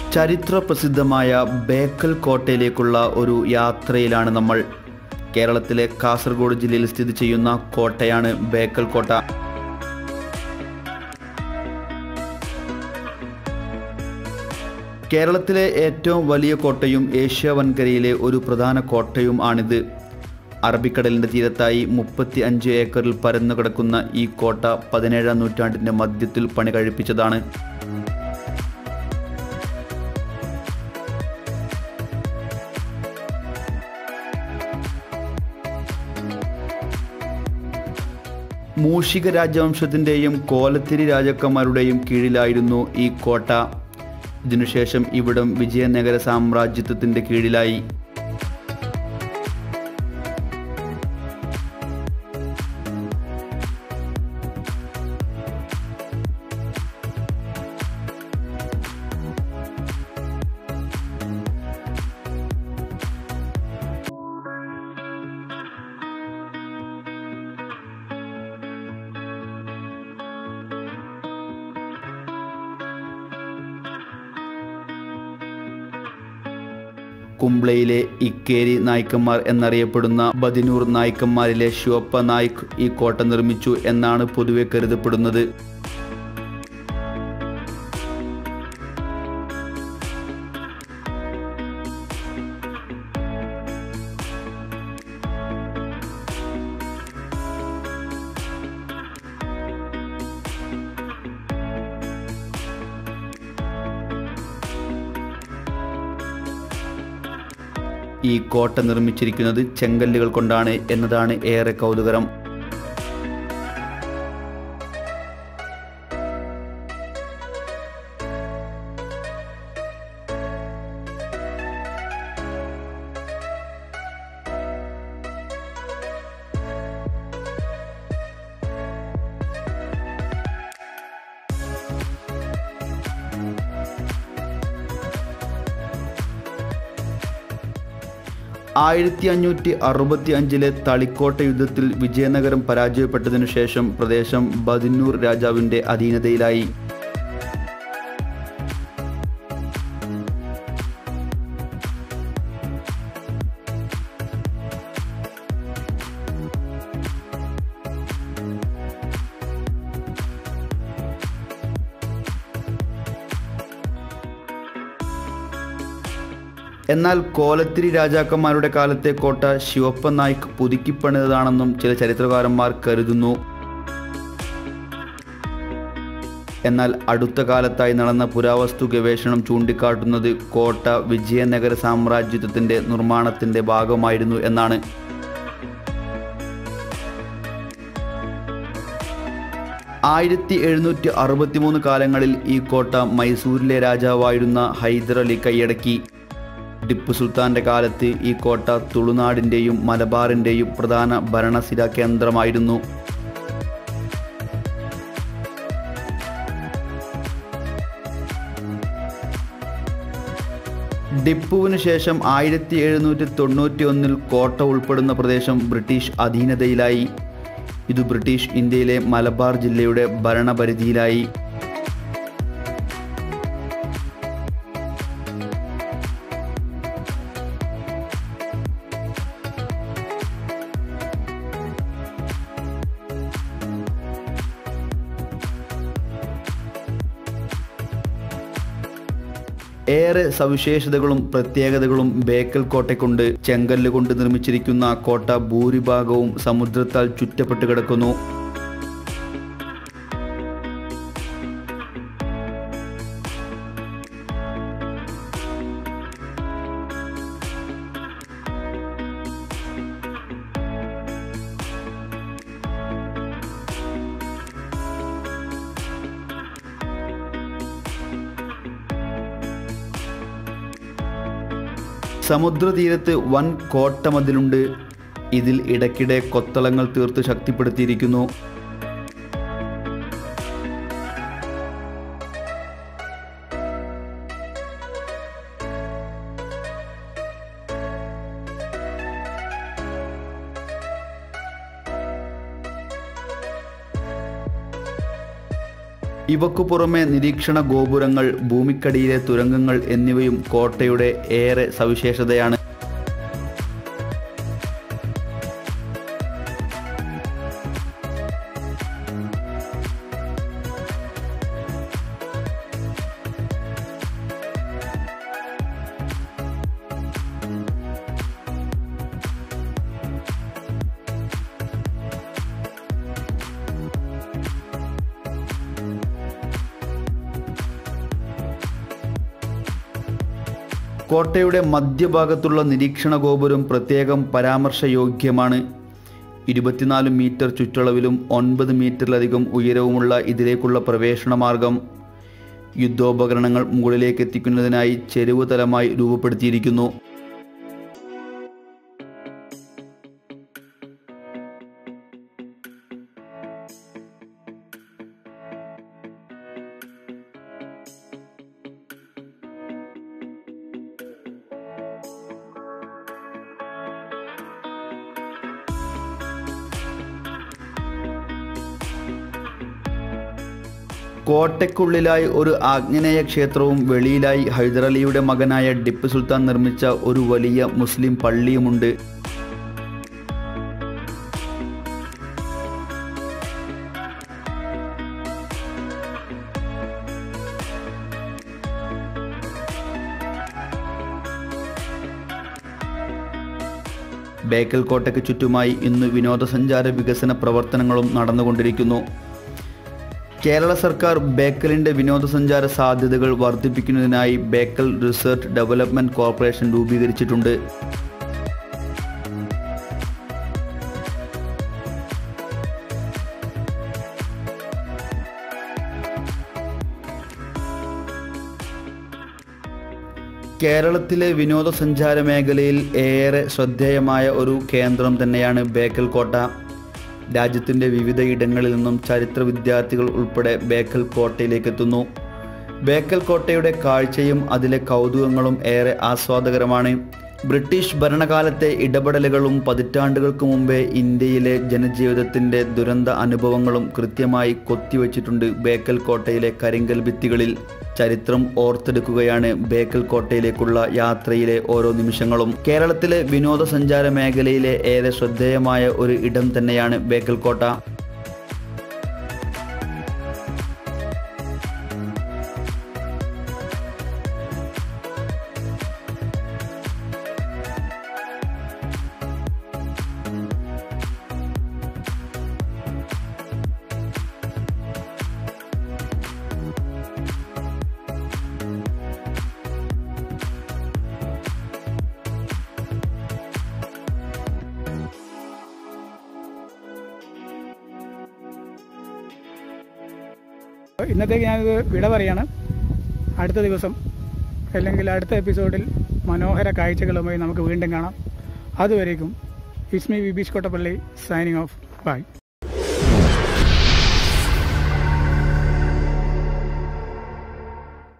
ചരിത്ര പ്രസിദ്ധമായ ബേക്കൽ കോട്ടയിലേക്കുള്ള ഒരു യാത്രയിലാണ് നമ്മൾ കേരളത്തിലെ കാസർഗോഡ് ജില്ലയിൽ സ്ഥിതി ചെയ്യുന്ന കോട്ടയാണ് ബേക്കൽ കോട്ട കേരളത്തിലെ ഏറ്റവും വലിയ കോട്ടയും ഏഷ്യ വൻകരയിലെ ഒരു പ്രധാന കോട്ടയും ആണിത് അറബിക്കടലിൻ്റെ തീരത്തായി മുപ്പത്തി അഞ്ച് ഏക്കറിൽ പരന്നു കിടക്കുന്ന ഈ കോട്ട പതിനേഴാം നൂറ്റാണ്ടിൻ്റെ മധ്യത്തിൽ പണി കഴിപ്പിച്ചതാണ് മൂഷിക രാജവംശത്തിൻ്റെയും കോലത്തിരി രാജാക്കന്മാരുടെയും കീഴിലായിരുന്നു ഈ കോട്ട ഇതിനുശേഷം ഇവിടം വിജയനഗര സാമ്രാജ്യത്വത്തിൻ്റെ കീഴിലായി കുംബ്ലയിലെ ഇക്കേരി നായ്ക്കന്മാർ എന്നറിയപ്പെടുന്ന ബദിനൂർ നായ്ക്കന്മാരിലെ ശിവപ്പ നായിക് ഈ കോട്ട നിർമ്മിച്ചു എന്നാണ് പൊതുവെ കരുതപ്പെടുന്നത് ഈ കോട്ട നിർമ്മിച്ചിരിക്കുന്നത് ചെങ്കല്ലുകൾ കൊണ്ടാണ് എന്നതാണ് ഏറെ കൗതുകരം ആയിരത്തി അഞ്ഞൂറ്റി അറുപത്തി അഞ്ചിലെ തളിക്കോട്ട യുദ്ധത്തിൽ വിജയനഗരം പരാജയപ്പെട്ടതിനു ശേഷം പ്രദേശം ബദിന്നൂർ രാജാവിൻ്റെ അധീനതയിലായി എന്നാൽ കോലത്തിരി രാജാക്കന്മാരുടെ കാലത്തെ കോട്ട ശിവപ്പ നായിക് പുതുക്കിപ്പണിതതാണെന്നും ചില ചരിത്രകാരന്മാർ കരുതുന്നു എന്നാൽ അടുത്ത കാലത്തായി നടന്ന പുരാവസ്തു ഗവേഷണം ചൂണ്ടിക്കാട്ടുന്നത് കോട്ട വിജയനഗര സാമ്രാജ്യത്വത്തിൻ്റെ നിർമ്മാണത്തിൻ്റെ ഭാഗമായിരുന്നു എന്നാണ് ആയിരത്തി എഴുന്നൂറ്റി അറുപത്തിമൂന്ന് കാലങ്ങളിൽ ഈ കോട്ട മൈസൂരിലെ രാജാവായിരുന്ന ഹൈദരലി കൈയടക്കി ടിപ്പു സുൽത്താന്റെ കാലത്ത് ഈ കോട്ട തുളുനാടിൻ്റെയും മലബാറിൻ്റെയും പ്രധാന ഭരണസിര കേന്ദ്രമായിരുന്നു ടിപ്പുവിന് ശേഷം ആയിരത്തി എഴുന്നൂറ്റി തൊണ്ണൂറ്റി ഒന്നിൽ കോട്ട ഉൾപ്പെടുന്ന പ്രദേശം ബ്രിട്ടീഷ് അധീനതയിലായി ഇത് ബ്രിട്ടീഷ് ഇന്ത്യയിലെ മലബാർ ജില്ലയുടെ ഭരണപരിധിയിലായി ഏറെ സവിശേഷതകളും പ്രത്യേകതകളും ബേക്കൽ കോട്ടയ്ക്കുണ്ട് ചെങ്കല്ല് കൊണ്ട് നിർമ്മിച്ചിരിക്കുന്ന കോട്ട ഭൂരിഭാഗവും സമുദ്രത്താൽ ചുറ്റപ്പെട്ട് കിടക്കുന്നു സമുദ്രതീരത്ത് വൻ കോട്ടമതിലുണ്ട് ഇതിൽ ഇടയ്ക്കിടെ കൊത്തളങ്ങൾ തീർത്ത് ശക്തിപ്പെടുത്തിയിരിക്കുന്നു ഇവക്കു പുറമെ നിരീക്ഷണ ഗോപുരങ്ങൾ ഭൂമിക്കടിയിലെ തുരങ്കങ്ങൾ എന്നിവയും കോട്ടയുടെ ഏറെ സവിശേഷതയാണ് കോട്ടയുടെ മധ്യഭാഗത്തുള്ള നിരീക്ഷണ ഗോപുരം പ്രത്യേകം പരാമർശയോഗ്യമാണ് ഇരുപത്തിനാല് മീറ്റർ ചുറ്റളവിലും ഒൻപത് മീറ്ററിലധികം ഉയരവുമുള്ള ഇതിലേക്കുള്ള പ്രവേശന മാർഗം യുദ്ധോപകരണങ്ങൾ മുകളിലേക്ക് എത്തിക്കുന്നതിനായി ചെരുവ് തലമായി രൂപപ്പെടുത്തിയിരിക്കുന്നു കോട്ടയ്ക്കുള്ളിലായി ഒരു ആഗ്നേയ ക്ഷേത്രവും വെളിയിലായി ഹൈദരലിയുടെ മകനായ ടിപ്പു സുൽത്താൻ നിർമ്മിച്ച ഒരു വലിയ മുസ്ലിം പള്ളിയുമുണ്ട് ബേക്കൽ കോട്ടയ്ക്ക് ചുറ്റുമായി ഇന്ന് വിനോദസഞ്ചാര വികസന പ്രവർത്തനങ്ങളും നടന്നുകൊണ്ടിരിക്കുന്നു കേരള സർക്കാർ ബേക്കലിൻ്റെ വിനോദസഞ്ചാര സാധ്യതകൾ വർദ്ധിപ്പിക്കുന്നതിനായി ബേക്കൽ റിസർച്ച് ഡെവലപ്മെൻറ്റ് കോർപ്പറേഷൻ രൂപീകരിച്ചിട്ടുണ്ട് കേരളത്തിലെ വിനോദസഞ്ചാര മേഖലയിൽ ഏറെ ശ്രദ്ധേയമായ ഒരു കേന്ദ്രം തന്നെയാണ് ബേക്കൽ കോട്ട രാജ്യത്തിൻ്റെ വിവിധ ഇടങ്ങളിൽ നിന്നും ചരിത്ര വിദ്യാർത്ഥികൾ ഉൾപ്പെടെ ബേക്കൽ കോട്ടയിലേക്ക് എത്തുന്നു ബേക്കൽ കോട്ടയുടെ കാഴ്ചയും അതിലെ കൗതുകങ്ങളും ഏറെ ആസ്വാദകരമാണ് ബ്രിട്ടീഷ് ഭരണകാലത്തെ ഇടപെടലുകളും പതിറ്റാണ്ടുകൾക്ക് മുമ്പേ ഇന്ത്യയിലെ ജനജീവിതത്തിൻ്റെ ദുരന്ത അനുഭവങ്ങളും കൃത്യമായി കൊത്തിവെച്ചിട്ടുണ്ട് ബേക്കൽ കോട്ടയിലെ കരിങ്കൽ ഭിത്തികളിൽ ചരിത്രം ഓർത്തെടുക്കുകയാണ് ബേക്കൽ കോട്ടയിലേക്കുള്ള യാത്രയിലെ ഓരോ നിമിഷങ്ങളും കേരളത്തിലെ വിനോദസഞ്ചാര മേഖലയിലെ ഏറെ ശ്രദ്ധേയമായ ഒരു ഇടം തന്നെയാണ് ബേക്കൽ കോട്ട ഇന്നത്തേക്ക് ഞാനിത് വിട പറയാണ് അടുത്ത ദിവസം അല്ലെങ്കിൽ അടുത്ത എപ്പിസോഡിൽ മനോഹര കാഴ്ചകളുമായി നമുക്ക് വീണ്ടും കാണാം അതുവരേക്കും ഇസ്മി Vibeesh Kottappally signing off by